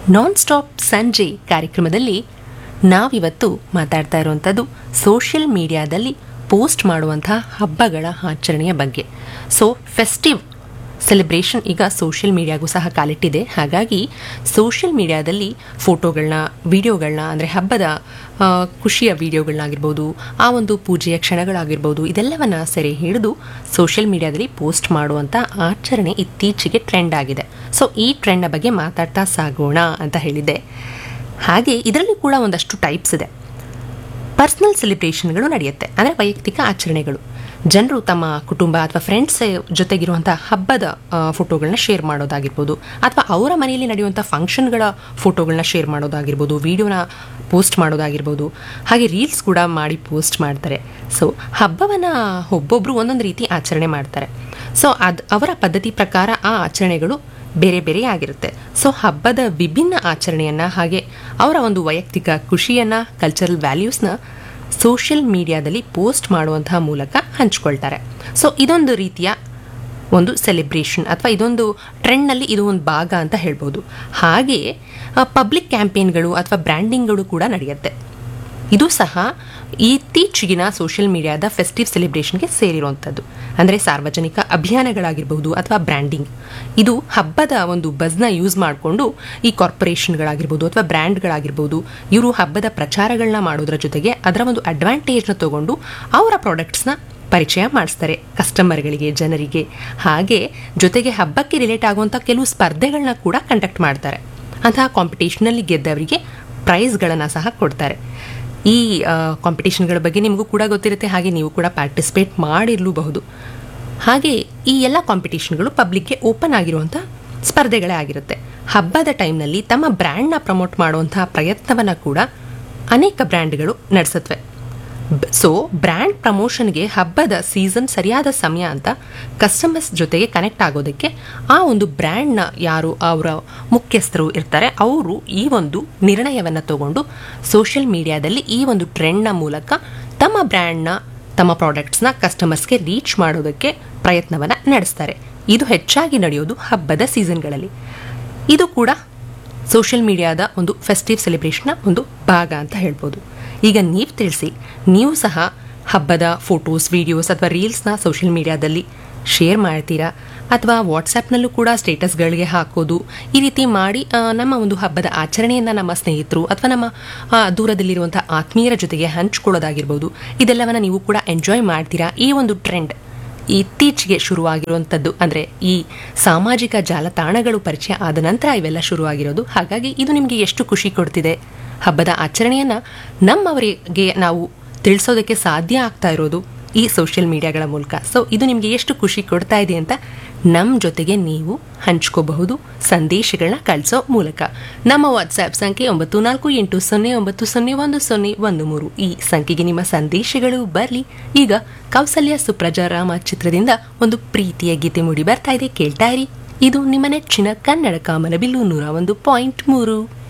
non stop ಸಂಜೆ ಕಾರ್ಯಕ್ರಮದಲ್ಲಿ ನಾವಿವತ್ತು ಮಾತಾಡ್ತಾ ಇರುವಂಥದ್ದು ಸೋಷಿಯಲ್ ಮೀಡಿಯಾದಲ್ಲಿ ಪೋಸ್ಟ್ ಮಾಡುವಂಥ ಹಬ್ಬಗಳ ಆಚರಣೆಯ ಬಗ್ಗೆ ಸೊ ಫೆಸ್ಟಿವ್ ಸೆಲೆಬ್ರೇಷನ್ ಈಗ ಸೋಷಿಯಲ್ ಮೀಡಿಯಾಗೂ ಸಹ ಕಾಲಿಟ್ಟಿದೆ ಹಾಗಾಗಿ ಸೋಷಿಯಲ್ ಮೀಡಿಯಾದಲ್ಲಿ ಫೋಟೋಗಳನ್ನ ವಿಡಿಯೋಗಳನ್ನ ಅಂದರೆ ಹಬ್ಬದ ಆ, ಖುಷಿಯ ವಿಡಿಯೋಗಳನ್ನಾಗಿರ್ಬೋದು ಆ ಒಂದು ಪೂಜೆಯ ಕ್ಷಣಗಳಾಗಿರ್ಬೋದು ಇದೆಲ್ಲವನ್ನ ಸೆರೆ ಹಿಡಿದು ಸೋಷಿಯಲ್ ಮೀಡಿಯಾದಲ್ಲಿ ಪೋಸ್ಟ್ ಮಾಡುವಂಥ ಆಚರಣೆ ಇತ್ತೀಚೆಗೆ ಟ್ರೆಂಡ್ ಆಗಿದೆ ಸೊ ಈ ಟ್ರೆಂಡ್ನ ಬಗ್ಗೆ ಮಾತಾಡ್ತಾ ಸಾಗೋಣ ಅಂತ ಹೇಳಿದ್ದೆ ಹಾಗೆ ಇದರಲ್ಲಿ ಕೂಡ ಒಂದಷ್ಟು ಟೈಪ್ಸ್ ಇದೆ ಪರ್ಸ್ನಲ್ ಸೆಲಿಬ್ರೇಷನ್ಗಳು ನಡೆಯುತ್ತೆ ಅಂದರೆ ವೈಯಕ್ತಿಕ ಆಚರಣೆಗಳು ಜನರು ತಮ್ಮ ಕುಟುಂಬ ಅಥವಾ ಫ್ರೆಂಡ್ಸ್ ಜೊತೆಗಿರುವಂಥ ಹಬ್ಬದ ಫೋಟೋಗಳನ್ನ ಶೇರ್ ಮಾಡೋದಾಗಿರ್ಬೋದು ಅಥವಾ ಅವರ ಮನೆಯಲ್ಲಿ ನಡೆಯುವಂಥ ಫಂಕ್ಷನ್ಗಳ ಫೋಟೋಗಳನ್ನ ಶೇರ್ ಮಾಡೋದಾಗಿರ್ಬೋದು ವಿಡಿಯೋನ ಪೋಸ್ಟ್ ಮಾಡೋದಾಗಿರ್ಬೋದು ಹಾಗೆ ರೀಲ್ಸ್ ಕೂಡ ಮಾಡಿ ಪೋಸ್ಟ್ ಮಾಡ್ತಾರೆ ಸೊ ಹಬ್ಬವನ್ನು ಒಬ್ಬೊಬ್ಬರು ಒಂದೊಂದು ರೀತಿ ಆಚರಣೆ ಮಾಡ್ತಾರೆ ಸೊ ಅದು ಅವರ ಪದ್ಧತಿ ಪ್ರಕಾರ ಆ ಆಚರಣೆಗಳು ಬೇರೆ ಬೇರೆ ಆಗಿರುತ್ತೆ ಸೊ ಹಬ್ಬದ ವಿಭಿನ್ನ ಆಚರಣೆಯನ್ನು ಹಾಗೆ ಅವರ ಒಂದು ವೈಯಕ್ತಿಕ ಖುಷಿಯನ್ನು ಕಲ್ಚರಲ್ ವ್ಯಾಲ್ಯೂಸ್ನ ಸೋಷಿಯಲ್ ಮೀಡಿಯಾದಲ್ಲಿ ಪೋಸ್ಟ್ ಮಾಡುವಂತಹ ಮೂಲಕ ಹಂಚ್ಕೊಳ್ತಾರೆ ಸೊ ಇದೊಂದು ರೀತಿಯ ಒಂದು ಸೆಲೆಬ್ರೇಷನ್ ಅಥವಾ ಇದೊಂದು ಟ್ರೆಂಡ್ನಲ್ಲಿ ಇದು ಒಂದು ಭಾಗ ಅಂತ ಹೇಳ್ಬೋದು ಹಾಗೆ ಪಬ್ಲಿಕ್ ಕ್ಯಾಂಪೇನ್ಗಳು ಅಥವಾ ಬ್ರ್ಯಾಂಡಿಂಗ್ಗಳು ಕೂಡ ನಡೆಯುತ್ತೆ ಇದು ಸಹ ಇತ್ತೀಚೆಗಿನ ಸೋಷಿಯಲ್ ಮೀಡಿಯಾದ ಫೆಸ್ಟಿವ್ ಸೆಲೆಬ್ರೇಷನ್ಗೆ ಸೇರಿರುವಂಥದ್ದು ಅಂದರೆ ಸಾರ್ವಜನಿಕ ಅಭಿಯಾನಗಳಾಗಿರ್ಬಹುದು ಅಥವಾ ಬ್ರ್ಯಾಂಡಿಂಗ್ ಇದು ಹಬ್ಬದ ಒಂದು ಬಸ್ನ ಯೂಸ್ ಮಾಡಿಕೊಂಡು ಈ ಕಾರ್ಪೊರೇಷನ್ಗಳಾಗಿರ್ಬೋದು ಅಥವಾ ಬ್ರ್ಯಾಂಡ್ಗಳಾಗಿರ್ಬೋದು ಇವರು ಹಬ್ಬದ ಪ್ರಚಾರಗಳನ್ನ ಮಾಡೋದ್ರ ಜೊತೆಗೆ ಅದರ ಒಂದು ಅಡ್ವಾಂಟೇಜ್ನ ತಗೊಂಡು ಅವರ ಪ್ರಾಡಕ್ಟ್ಸ್ನ ಪರಿಚಯ ಮಾಡಿಸ್ತಾರೆ ಕಸ್ಟಮರ್ಗಳಿಗೆ ಜನರಿಗೆ ಹಾಗೆ ಜೊತೆಗೆ ಹಬ್ಬಕ್ಕೆ ರಿಲೇಟ್ ಆಗುವಂಥ ಕೆಲವು ಸ್ಪರ್ಧೆಗಳನ್ನ ಕೂಡ ಕಂಡಕ್ಟ್ ಮಾಡ್ತಾರೆ ಅಂತಹ ಕಾಂಪಿಟೇಷನಲ್ಲಿ ಗೆದ್ದವರಿಗೆ ಪ್ರೈಸ್ಗಳನ್ನು ಸಹ ಕೊಡ್ತಾರೆ ಈ ಕಾಂಪಿಟೇಷನ್ಗಳ ಬಗ್ಗೆ ನಿಮಗೂ ಕೂಡ ಗೊತ್ತಿರುತ್ತೆ ಹಾಗೆ ನೀವು ಕೂಡ ಪಾರ್ಟಿಸಿಪೇಟ್ ಮಾಡಿರಲೂಬಹುದು ಹಾಗೆ ಈ ಎಲ್ಲ ಕಾಂಪಿಟೇಷನ್ಗಳು ಪಬ್ಲಿಕ್ಗೆ ಓಪನ್ ಆಗಿರುವಂಥ ಸ್ಪರ್ಧೆಗಳೇ ಆಗಿರುತ್ತೆ ಹಬ್ಬದ ಟೈಮ್ನಲ್ಲಿ ತಮ್ಮ ಬ್ರ್ಯಾಂಡ್ನ ಪ್ರಮೋಟ್ ಮಾಡುವಂತಹ ಪ್ರಯತ್ನವನ್ನು ಕೂಡ ಅನೇಕ ಬ್ರ್ಯಾಂಡ್ಗಳು ನಡೆಸತ್ವೆ ಸೊ ಬ್ರ್ಯಾಂಡ್ ಪ್ರಮೋಷನ್ಗೆ ಹಬ್ಬದ ಸೀಸನ್ ಸರಿಯಾದ ಸಮಯ ಅಂತ ಕಸ್ಟಮರ್ಸ್ ಜೊತೆಗೆ ಕನೆಕ್ಟ್ ಆಗೋದಕ್ಕೆ ಆ ಒಂದು ಬ್ರ್ಯಾಂಡ್ನ ಯಾರು ಅವರ ಮುಖ್ಯಸ್ಥರು ಇರ್ತಾರೆ ಅವರು ಈ ಒಂದು ನಿರ್ಣಯವನ್ನು ತಗೊಂಡು ಸೋಷಿಯಲ್ ಮೀಡಿಯಾದಲ್ಲಿ ಈ ಒಂದು ಟ್ರೆಂಡ್ನ ಮೂಲಕ ತಮ್ಮ ಬ್ರ್ಯಾಂಡ್ನ ತಮ್ಮ ಪ್ರಾಡಕ್ಟ್ಸ್ನ ಕಸ್ಟಮರ್ಸ್ಗೆ ರೀಚ್ ಮಾಡೋದಕ್ಕೆ ಪ್ರಯತ್ನವನ್ನು ನಡೆಸ್ತಾರೆ ಇದು ಹೆಚ್ಚಾಗಿ ನಡೆಯೋದು ಹಬ್ಬದ ಸೀಸನ್ಗಳಲ್ಲಿ ಇದು ಕೂಡ ಸೋಷಿಯಲ್ ಮೀಡಿಯಾದ ಒಂದು ಫೆಸ್ಟಿವ್ ಸೆಲೆಬ್ರೇಷನ್ನ ಒಂದು ಭಾಗ ಅಂತ ಹೇಳ್ಬೋದು ಈಗ ನೀವು ತಿಳಿಸಿ ನೀವು ಸಹ ಹಬ್ಬದ ಫೋಟೋಸ್ ವಿಡಿಯೋಸ್ ಅಥವಾ ರೀಲ್ಸ್ನ ಸೋಷಿಯಲ್ ಮೀಡಿಯಾದಲ್ಲಿ ಶೇರ್ ಮಾಡ್ತೀರಾ ಅಥವಾ ವಾಟ್ಸಪ್ನಲ್ಲೂ ಕೂಡ ಸ್ಟೇಟಸ್ಗಳಿಗೆ ಹಾಕೋದು ಈ ರೀತಿ ಮಾಡಿ ಆ, ನಮ್ಮ ಒಂದು ಹಬ್ಬದ ಆಚರಣೆಯನ್ನು ನಮ್ಮ ಸ್ನೇಹಿತರು ಅಥವಾ ನಮ್ಮ ಆ, ದೂರದಲ್ಲಿರುವಂಥ ಆತ್ಮೀಯರ ಜೊತೆಗೆ ಹಂಚ್ಕೊಳ್ಳೋದಾಗಿರ್ಬೋದು ಇದೆಲ್ಲವನ್ನ ನೀವು ಕೂಡ ಎಂಜಾಯ್ ಮಾಡ್ತೀರಾ ಈ ಒಂದು ಟ್ರೆಂಡ್ ಇತ್ತೀಚೆಗೆ ಶುರುವಾಗಿರುವಂಥದ್ದು ಅಂದರೆ ಈ ಸಾಮಾಜಿಕ ಜಾಲತಾಣಗಳು ಪರಿಚಯ ಆದ ನಂತರ ಇವೆಲ್ಲ ಶುರುವಾಗಿರೋದು ಹಾಗಾಗಿ ಇದು ನಿಮಗೆ ಎಷ್ಟು ಖುಷಿ ಕೊಡ್ತಿದೆ ಹಬ್ಬದ ಆಚರಣೆಯನ್ನು ನಮ್ಮವರಿಗೆ ನಾವು ತಿಳಿಸೋದಕ್ಕೆ ಸಾಧ್ಯ ಆಗ್ತಾ ಇರೋದು ಈ ಸೋಷಿಯಲ್ ಮೀಡಿಯಾಗಳ ಮೂಲಕ ಸೊ ಇದು ನಿಮಗೆ ಎಷ್ಟು ಖುಷಿ ಕೊಡ್ತಾ ಇದೆ ಅಂತ ನಮ್ಮ ಜೊತೆಗೆ ನೀವು ಹಂಚ್ಕೋಬಹುದು ಸಂದೇಶಗಳನ್ನ ಕಳಿಸೋ ಮೂಲಕ ನಮ್ಮ ವಾಟ್ಸ್ಆ್ಯಪ್ ಸಂಖ್ಯೆ ಒಂಬತ್ತು ನಾಲ್ಕು ಎಂಟು ಸೊನ್ನೆ ಒಂಬತ್ತು ಸೊನ್ನೆ ಒಂದು ಸೊನ್ನೆ ಒಂದು ಮೂರು ಈ ಸಂಖ್ಯೆಗೆ ನಿಮ್ಮ ಸಂದೇಶಗಳು ಬರಲಿ ಈಗ ಕೌಸಲ್ಯ ಸುಪ್ರಜಾ ರಾಮ ಚಿತ್ರದಿಂದ ಒಂದು ಪ್ರೀತಿಯ ಗೀತೆ ಮೂಡಿ ಬರ್ತಾ ಇದೆ ಕೇಳ್ತಾ ಇರಿ ಇದು ನಿಮ್ಮ ನೆಚ್ಚಿನ ಕನ್ನಡ ಕಾಮನಬಿಲ್ಲು ನೂರ ಒಂದು ಪಾಯಿಂಟ್ ಮೂರು